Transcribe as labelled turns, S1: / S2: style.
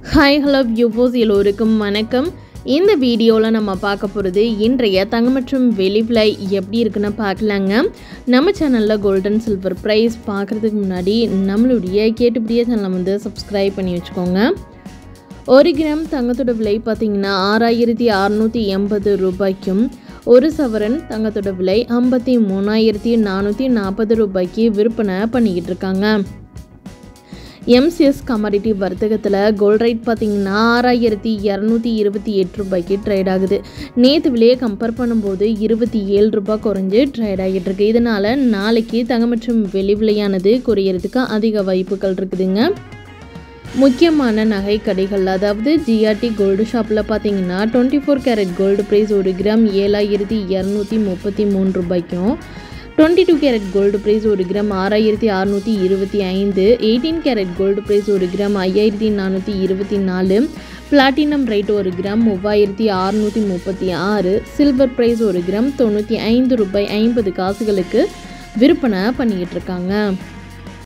S1: hi hello வியூவோஸ் எல்லோருக்கும் வணக்கம் இந்த வீடியோவில் நம்ம பார்க்க போகிறது இன்றைய தங்கம் மற்றும் வெளி விலை எப்படி இருக்குன்னு பார்க்கலாங்க நம்ம சேனலில் கோல்டன் சில்வர் ப்ரைஸ் பார்க்குறதுக்கு முன்னாடி நம்மளுடைய கேட்டுப்படியே சேனலை வந்து சப்ஸ்கிரைப் பண்ணி வச்சுக்கோங்க ஒரு கிராம் தங்கத்தோட விலை பார்த்தீங்கன்னா ஆறாயிரத்தி அறநூற்றி எண்பது ரூபாய்க்கும் ஒரு சவரன் தங்கத்தோட விலை ஐம்பத்தி மூணாயிரத்தி நானூற்றி நாற்பது ரூபாய்க்கு விற்பனை பண்ணிக்கிட்டு இருக்காங்க எம்சிஎஸ் கமாடிட்டி வர்த்தகத்தில் கோல்ட் ரேட் பார்த்தீங்கன்னா ஆறாயிரத்தி இரநூத்தி இருபத்தி எட்டு ரூபாய்க்கு ட்ரேட் ஆகுது நேற்று விலையை கம்பேர் பண்ணும்போது இருபத்தி ஏழு ரூபாய் குறைஞ்சு ட்ரேட் ஆகிட்டு இருக்கு இதனால் நாளைக்கு தங்கம் மற்றும் வெளி விலையானது குறையிறதுக்கு அதிக வாய்ப்புகள் இருக்குதுங்க முக்கியமான நகை கடைகள் அதாவது ஜிஆர்டி கோல்டு ஷாப்பில் பார்த்தீங்கன்னா twenty four carat gold price ஒரு கிராம் ஏழாயிரத்தி இரநூத்தி முப்பத்தி மூணு ரூபாய்க்கும் twenty two carat gold price ஒரு கிராம் ஆறாயிரத்தி அறநூற்றி இருபத்தி ஐந்து எயிட்டீன் கேரட் கோல்டு ப்ரைஸ் ஒரு கிராம் ஐயாயிரத்தி நானூற்றி இருபத்தி நாலு பிளாட்டினம் ரேட் ஒரு கிராம் மூவாயிரத்தி அறநூற்றி முப்பத்தி ஆறு சில்வர் ப்ரைஸ் ஒரு கிராம் தொண்ணூற்றி ஐந்து ரூபாய் ஐம்பது காசுகளுக்கு விற்பனை பண்ணிக்கிட்டு இருக்காங்க